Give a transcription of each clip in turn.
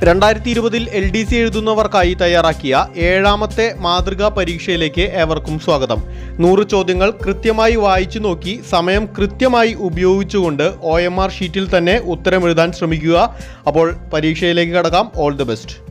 രണ്ടായിരത്തി ഇരുപതിൽ L D C എഴുതുന്നവർക്കായി തയ്യാറാക്കിയ ഏഴാമത്തെ മാതൃകാ പരീക്ഷയിലേക്ക് ഏവർക്കും സ്വാഗതം നൂറ് ചോദ്യങ്ങൾ കൃത്യമായി വായിച്ചു നോക്കി സമയം കൃത്യമായി ഉപയോഗിച്ചുകൊണ്ട് ഒ എം ആർ ഷീറ്റിൽ തന്നെ ഉത്തരം എഴുതാൻ ശ്രമിക്കുക അപ്പോൾ പരീക്ഷയിലേക്ക് കടക്കാം ഓൾ ദി ബെസ്റ്റ്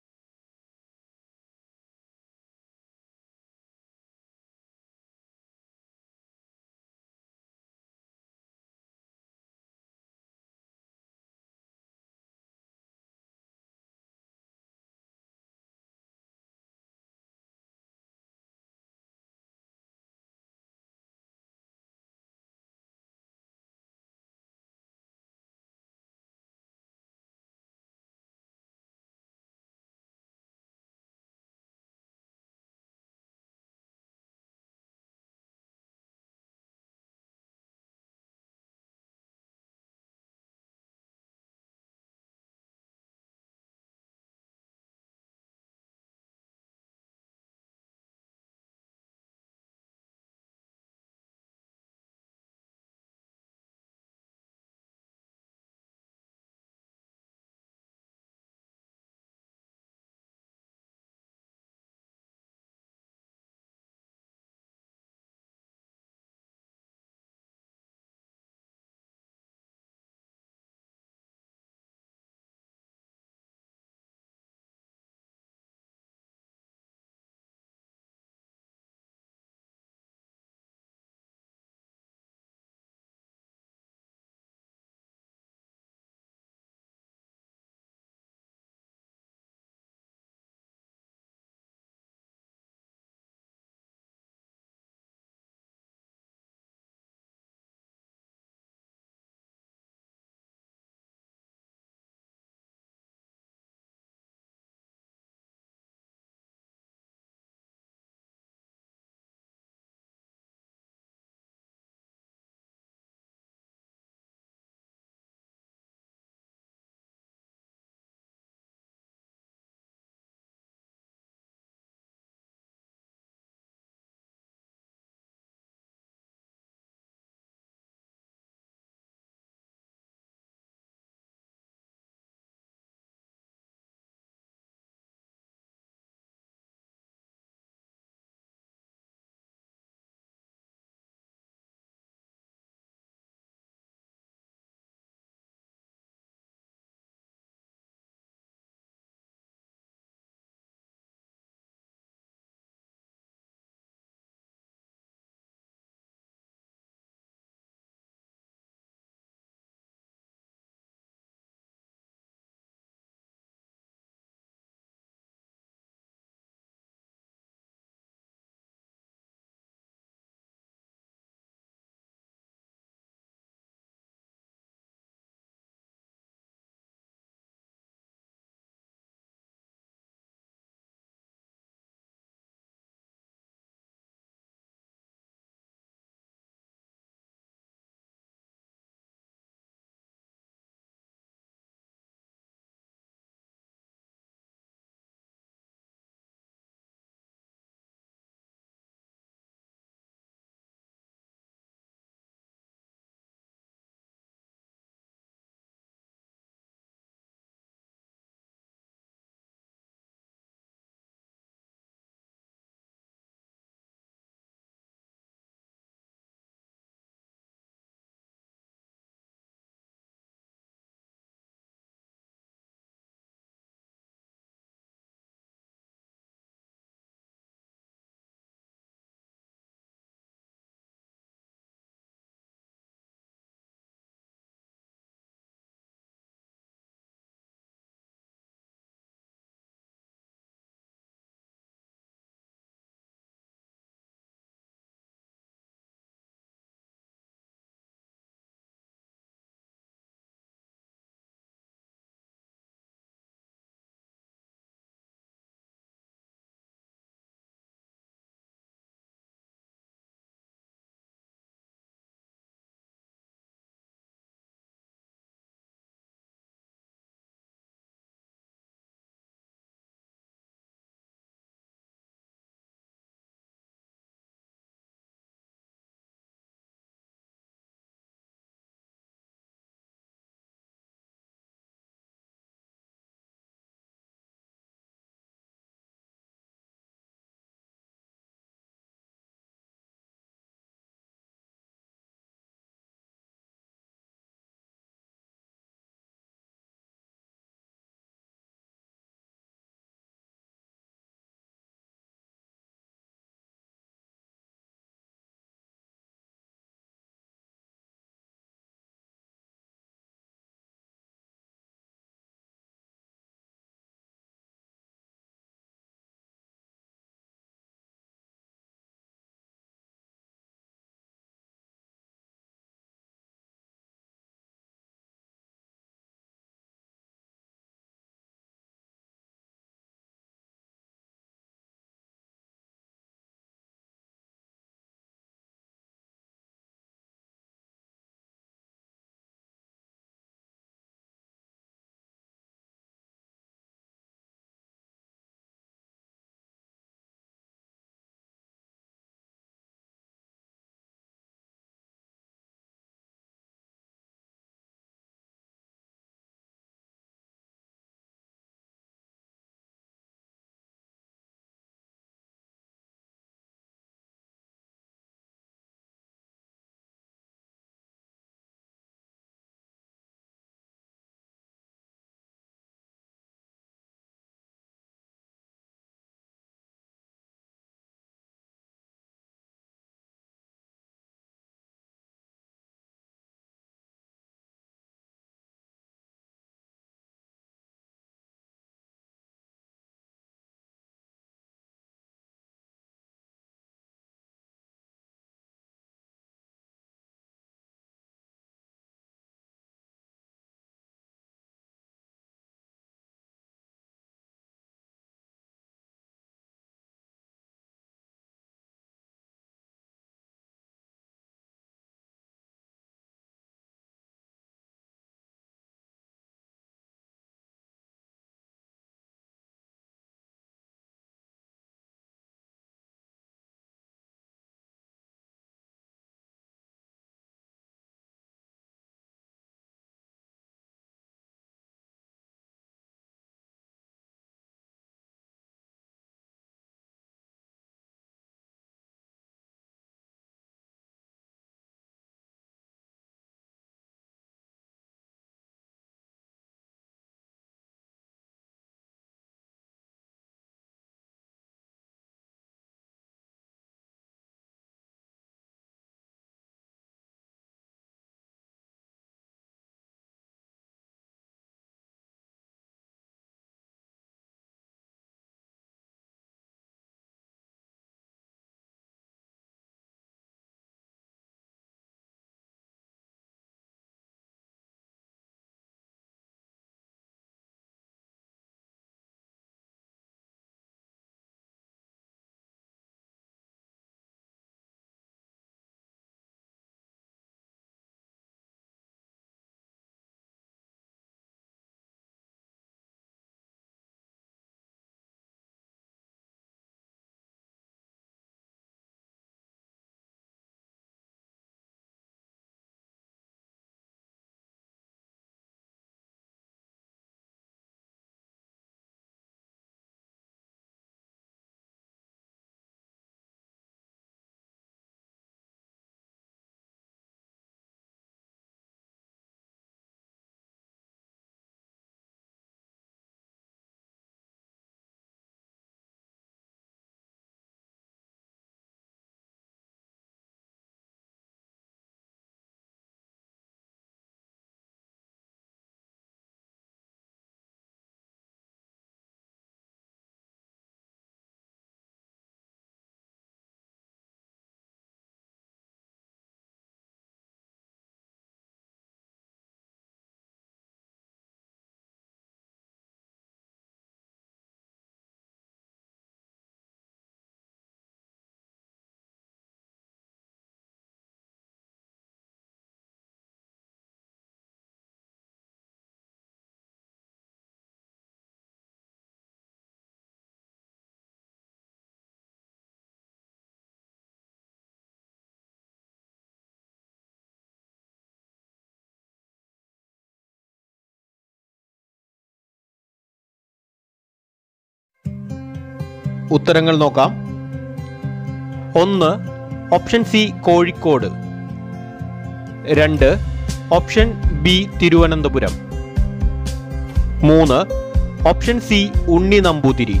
ഉത്തരങ്ങൾ നോക്കാം ഒന്ന് ഓപ്ഷൻ സി കോഴിക്കോട് രണ്ട് ഓപ്ഷൻ ബി തിരുവനന്തപുരം മൂന്ന് ഓപ്ഷൻ സി ഉണ്ണി നമ്പൂതിരി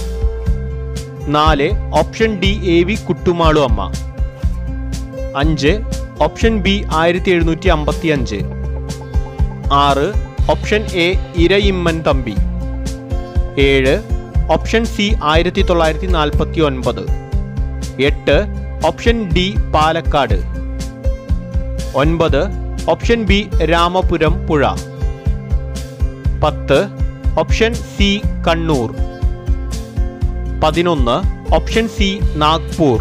നാല് option D A V Kuttumalu Amma അഞ്ച് ഓപ്ഷൻ ബി ആയിരത്തി എഴുന്നൂറ്റി അമ്പത്തി അഞ്ച് ആറ് ഓപ്ഷൻ എ ഇരയിമ്മൻ തമ്പി ഏഴ് ഓപ്ഷൻ സി ആയിരത്തി തൊള്ളായിരത്തി നാൽപ്പത്തി ഒൻപത് എട്ട് ഓപ്ഷൻ ഡി പാലക്കാട് ഒൻപത് ഓപ്ഷൻ ബി രാമപുരം പുഴ പത്ത് ഓപ്ഷൻ സി കണ്ണൂർ പതിനൊന്ന് ഓപ്ഷൻ സി നാഗ്പൂർ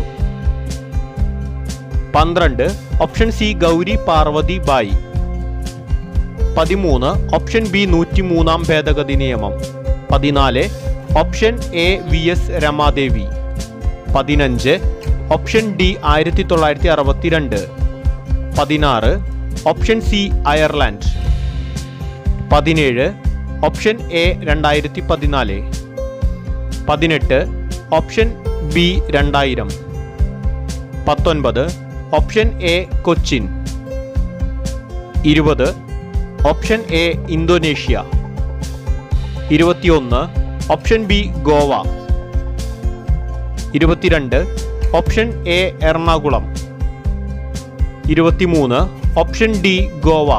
പന്ത്രണ്ട് ഓപ്ഷൻ സി ഗൗരി പാർവതി ബായി പതിമൂന്ന് ഓപ്ഷൻ ബി നൂറ്റിമൂന്നാം ഭേദഗതി നിയമം പതിനാല് option A V S Ramadevi പതിനഞ്ച് ഓപ്ഷൻ ഡി ആയിരത്തി തൊള്ളായിരത്തി അറുപത്തിരണ്ട് പതിനാറ് ഓപ്ഷൻ സി അയർലാൻഡ് പതിനേഴ് ഓപ്ഷൻ എ രണ്ടായിരത്തി പതിനാല് പതിനെട്ട് ഓപ്ഷൻ ബി രണ്ടായിരം പത്തൊൻപത് ഓപ്ഷൻ എ കൊച്ചിൻ ഇരുപത് ഓപ്ഷൻ എ ഇന്തോനേഷ്യ ഇരുപത്തിയൊന്ന് ഓപ്ഷൻ ബി ഗോവ ഇരുപത്തിരണ്ട് ഓപ്ഷൻ എ എറണാകുളം ഇരുപത്തിമൂന്ന് ഓപ്ഷൻ ഡി ഗോവ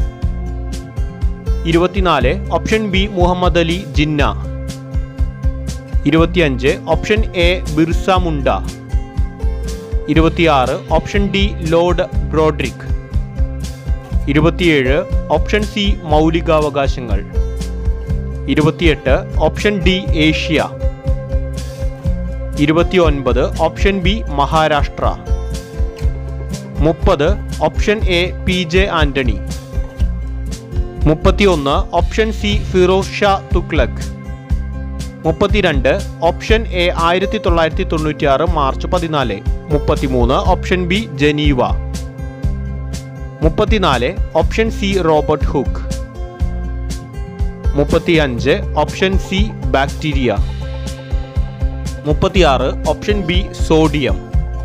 ഇരുപത്തിനാല് ഓപ്ഷൻ ബി മുഹമ്മദ് അലി ജിന്ന ഇരുപത്തിയഞ്ച് ഓപ്ഷൻ എ ബിർസ മുണ്ട ഇരുപത്തിയാറ് ഓപ്ഷൻ ഡി ലോർഡ് ബ്രോഡ്രിക് ഇരുപത്തിയേഴ് ഓപ്ഷൻ സി മൗലികാവകാശങ്ങൾ ഇരുപത്തിയെട്ട് ഓപ്ഷൻ ഡി ഏഷ്യ ഇരുപത്തിയൊൻപത് ഓപ്ഷൻ ബി മഹാരാഷ്ട്ര മുപ്പത് option A P J Antony മുപ്പത്തിയൊന്ന് ഓപ്ഷൻ സി ഫിറോസ് ഷാ തുഗ്ലക് മുപ്പത്തിരണ്ട് ഓപ്ഷൻ എ ആയിരത്തി തൊള്ളായിരത്തി തൊണ്ണൂറ്റി ആറ് മാർച്ച് പതിനാല് മുപ്പത്തിമൂന്ന് ഓപ്ഷൻ ബി ജനീവ മുപ്പത്തിനാല് ഓപ്ഷൻ സി റോബർട്ട് ഹുക്ക് മുപ്പത്തിയഞ്ച് ഓപ്ഷൻ സി ബാക്ടീരിയ മുപ്പത്തിയാറ് ഓപ്ഷൻ ബി സോഡിയം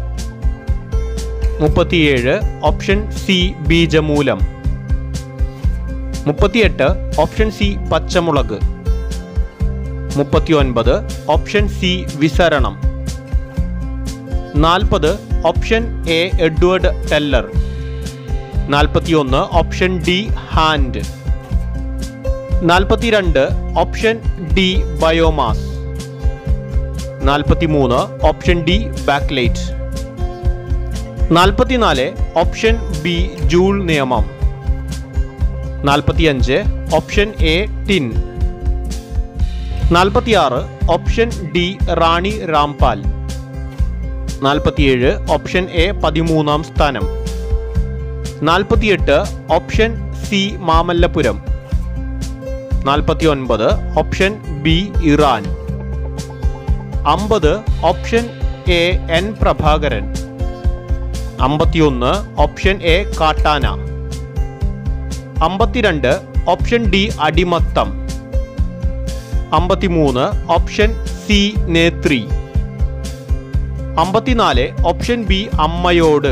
മുപ്പത്തിയേഴ് ഓപ്ഷൻ സി ബീജമൂലം മുപ്പത്തിയെട്ട് ഓപ്ഷൻ സി പച്ചമുളക് മുപ്പത്തിയൊൻപത് ഓപ്ഷൻ സി വിസരണം നാൽപ്പത് ഓപ്ഷൻ എ എഡ്വേർഡ് ടെല്ലർ നാൽപ്പത്തിയൊന്ന് ഓപ്ഷൻ ഡി ഹാൻഡ് നാൽപ്പത്തിരണ്ട് ഓപ്ഷൻ ഡി ബയോമാസ് നാൽപ്പത്തിമൂന്ന് ഓപ്ഷൻ ഡി ബാക്ക്ലൈറ്റ് നാൽപ്പത്തിനാല് ഓപ്ഷൻ ബി ജൂൾ നിയമം നാൽപ്പത്തിയഞ്ച് ഓപ്ഷൻ എ ടിൻ നാൽപ്പത്തിയാറ് ഓപ്ഷൻ ഡി റാണി രാംപാൽ നാൽപ്പത്തിയേഴ് ഓപ്ഷൻ എ പതിമൂന്നാം സ്ഥാനം നാൽപ്പത്തിയെട്ട് ഓപ്ഷൻ സി മാമല്ലപുരം നാൽപ്പത്തി ഒൻപത് ഓപ്ഷൻ ബി ഇറാൻ അമ്പത് ഓപ്ഷൻ എ എൻ പ്രഭാകരൻ അമ്പത്തിയൊന്ന് ഓപ്ഷൻ എ കാട്ടാന അമ്പത്തിരണ്ട് ഓപ്ഷൻ ഡി അടിമത്തം അമ്പത്തിമൂന്ന് ഓപ്ഷൻ സി നേത്രി അമ്പത്തിനാല് ഓപ്ഷൻ ബി അമ്മയോട്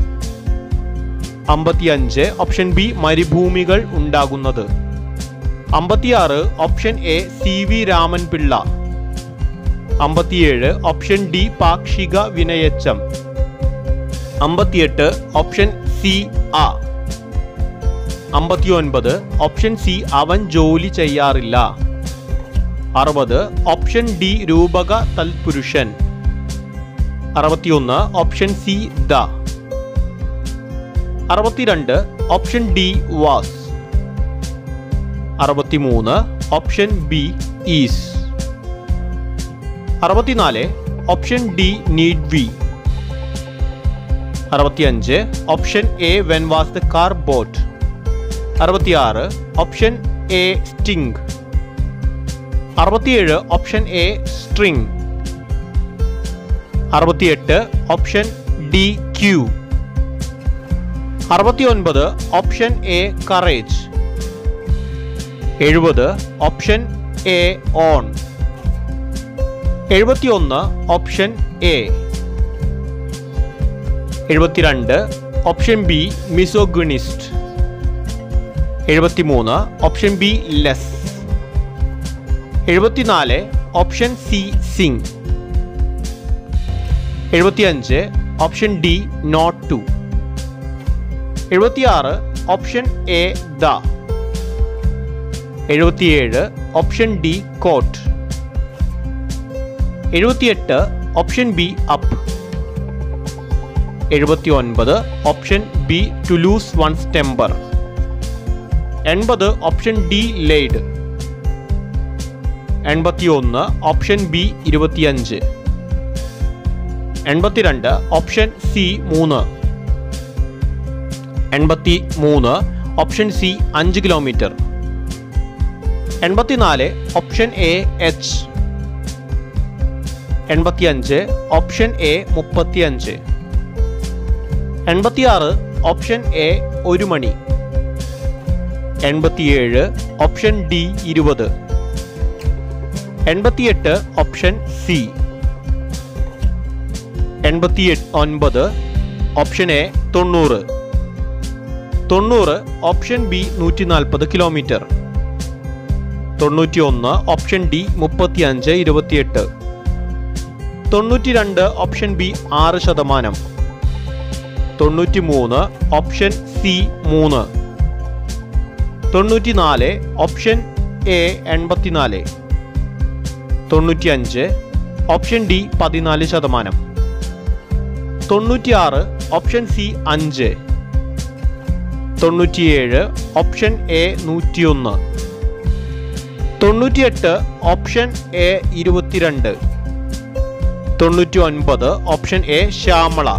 അമ്പത്തിയഞ്ച് ഓപ്ഷൻ ബി മരുഭൂമികൾ ഉണ്ടാകുന്നത് അമ്പത്തിയാറ് option A C V Raman Pillai അമ്പത്തിയേഴ് ഓപ്ഷൻ ഡി പാക്ഷിക വിനയച്ചം അമ്പത്തിയെട്ട് ഓപ്ഷൻ സി ആ അമ്പത്തിയൊൻപത് ഓപ്ഷൻ സി അവൻ ജോലി ചെയ്യാറില്ല അറുപത് ഓപ്ഷൻ ഡി രൂപക തൽപുരുഷൻ അറുപത്തിയൊന്ന് ഓപ്ഷൻ സി ദ അറുപത്തിരണ്ട് ഓപ്ഷൻ ഡി വാസ് അറുപത്തിമൂന്ന് ഓപ്ഷൻ ബി ഈസ് അറുപത്തിനാല് ഓപ്ഷൻ ഡി നീഡ് വി അറുപത്തിയഞ്ച് option A when was the car bought അറുപത്തിയാറ് ഓപ്ഷൻ എ സ്റ്റിംഗ് അറുപത്തിയേഴ് ഓപ്ഷൻ എ സ്ട്രിംഗ് അറുപത്തിയെട്ട് ഓപ്ഷൻ ഡി ക്യൂ അറുപത്തിയൊൻപത് ഓപ്ഷൻ എ കറേജ് എഴുപത് option A on എഴുപത്തിയൊന്ന് option A എഴുപത്തിരണ്ട് option B misogynist എഴുപത്തിമൂന്ന് option B less എഴുപത്തിനാല് ഓപ്ഷൻ സി സിംഗ് എഴുപത്തിയഞ്ച് ഓപ്ഷൻ ഡി നോട്ട് ടു എഴുപത്തിയാറ് ഓപ്ഷൻ എ ദ എഴുപത്തിയേഴ് ഓപ്ഷൻ ഡി കോട്ട് എഴുപത്തിയെട്ട് ഓപ്ഷൻ ബി അപ്പ് എഴുപത്തി ഒൻപത് option B to lose one's temper എൺപത് ഓപ്ഷൻ ഡി ലെയ്ഡ് എൺപത്തി ഒന്ന് ഓപ്ഷൻ ബി ഇരുപത്തിയഞ്ച് എൺപത്തിരണ്ട് ഓപ്ഷൻ സി മൂന്ന് എൺപത്തി മൂന്ന് ഓപ്ഷൻ സി അഞ്ച് കിലോമീറ്റർ എൺപത്തിനാല് ഓപ്ഷൻ എ എച്ച് എൺപത്തിയഞ്ച് ഓപ്ഷൻ എ മുപ്പത്തിയഞ്ച് എൺപത്തിയാറ് ഓപ്ഷൻ എ ഒരു മണി എൺപത്തിയേഴ് ഓപ്ഷൻ ഡി ഇരുപത് എൺപത്തിയെട്ട് ഓപ്ഷൻ സി എൺപത്തി ഒൻപത് ഓപ്ഷൻ എ തൊണ്ണൂറ് തൊണ്ണൂറ് ഓപ്ഷൻ ബി നൂറ്റി നാൽപ്പത് കിലോമീറ്റർ തൊണ്ണൂറ്റി ഒന്ന് ഓപ്ഷൻ ഡി മുപ്പത്തി അഞ്ച് ഇരുപത്തിയെട്ട് തൊണ്ണൂറ്റി രണ്ട് ഓപ്ഷൻ ബി ആറ് ശതമാനം തൊണ്ണൂറ്റി മൂന്ന് ഓപ്ഷൻ സി മൂന്ന് തൊണ്ണൂറ്റി നാല് ഓപ്ഷൻ എ എൺപത്തിനാല് തൊണ്ണൂറ്റി അഞ്ച് ഓപ്ഷൻ ഡി പതിനാല് ശതമാനം തൊണ്ണൂറ്റിയാറ് ഓപ്ഷൻ സി അഞ്ച് തൊണ്ണൂറ്റിയേഴ് ഓപ്ഷൻ എ നൂറ്റിയൊന്ന് തൊണ്ണൂറ്റിയെട്ട് ഓപ്ഷൻ എ ഇരുപത്തിരണ്ട് തൊണ്ണൂറ്റി ഒൻപത് ഓപ്ഷൻ എ ശ്യാമള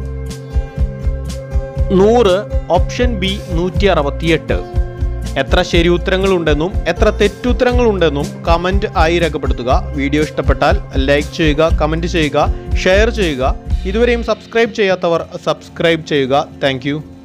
നൂറ് ഓപ്ഷൻ ബി നൂറ്റി അറുപത്തിയെട്ട് എത്ര ശരി ഉത്തരങ്ങളുണ്ടെന്നും എത്ര തെറ്റുത്തരങ്ങളുണ്ടെന്നും കമൻറ്റ് ആയി രേഖപ്പെടുത്തുക വീഡിയോ ഇഷ്ടപ്പെട്ടാൽ ലൈക്ക് ചെയ്യുക കമൻറ്റ് ചെയ്യുക ഷെയർ ചെയ്യുക ഇതുവരെയും സബ്സ്ക്രൈബ് ചെയ്യാത്തവർ സബ്സ്ക്രൈബ് ചെയ്യുക താങ്ക്